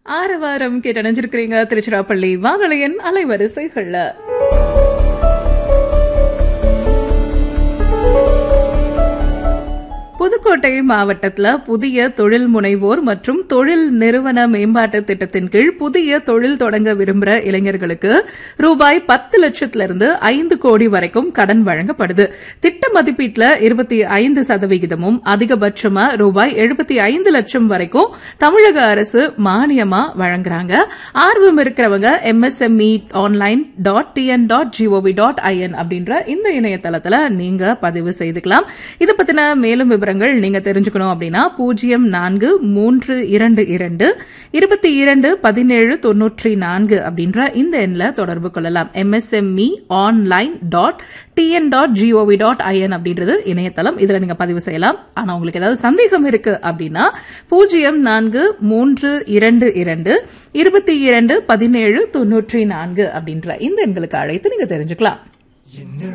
ஆறு வாரம் கேட்டணிஞ்சிருக்கிறீங்க திருச்சிராப்பள்ளி வானொலியின் அலைவரிசைகள்ல புதுக்கோட்டை மாவட்டத்துல புதிய தொழில் முனைவோர் மற்றும் தொழில் நிறுவன மேம்பாட்டு திட்டத்தின் கீழ் புதிய தொழில் தொடங்க விரும்புற இளைஞர்களுக்கு ரூபாய் பத்து லட்சத்துல இருந்து ஐந்து கோடி வரைக்கும் கடன் வழங்கப்படுது திட்ட மதிப்பீட்டுல இருபத்தி ஐந்து சதவிகிதமும் அதிகபட்சமா ரூபாய் எழுபத்தி ஐந்து லட்சம் வரைக்கும் தமிழக அரசு மானியமா வழங்குறாங்க ஆர்வம் இருக்கிறவங்க MSME online dot TN dot GOV dot IN அப்படின்ற இந்த இணையதளத்துல நீங்க பதிவு செய்துக்கலாம் இது பத்தின மேலும் விவரங்கள் நீங்க தெரிஞ்சுக்கணும் அப்படின்னா பூஜ்ஜியம் நான்கு மூன்று இரண்டு இரண்டு இருபத்தி இரண்டு பதினேழு தொன்னூற்றி நான்கு அப்படின்ற இந்த எண்ணில் தொடர்பு கொள்ளலாம் MSME online dot TN dot GOV dot IN அப்படின்றது இணையதளம் இதுல நீங்க பதிவு செய்யலாம் ஆனா உங்களுக்கு ஏதாவது சந்தேகம் இருக்கு அப்படின்னா பூஜ்ஜியம் நான்கு மூன்று இரண்டு இரண்டு இருபத்தி இரண்டு பதினேழு தொன்னூற்றி நான்கு அப்படின்ற இந்த எண்களுக்கு அழைத்து நீங்க தெரிஞ்சுக்கலாம்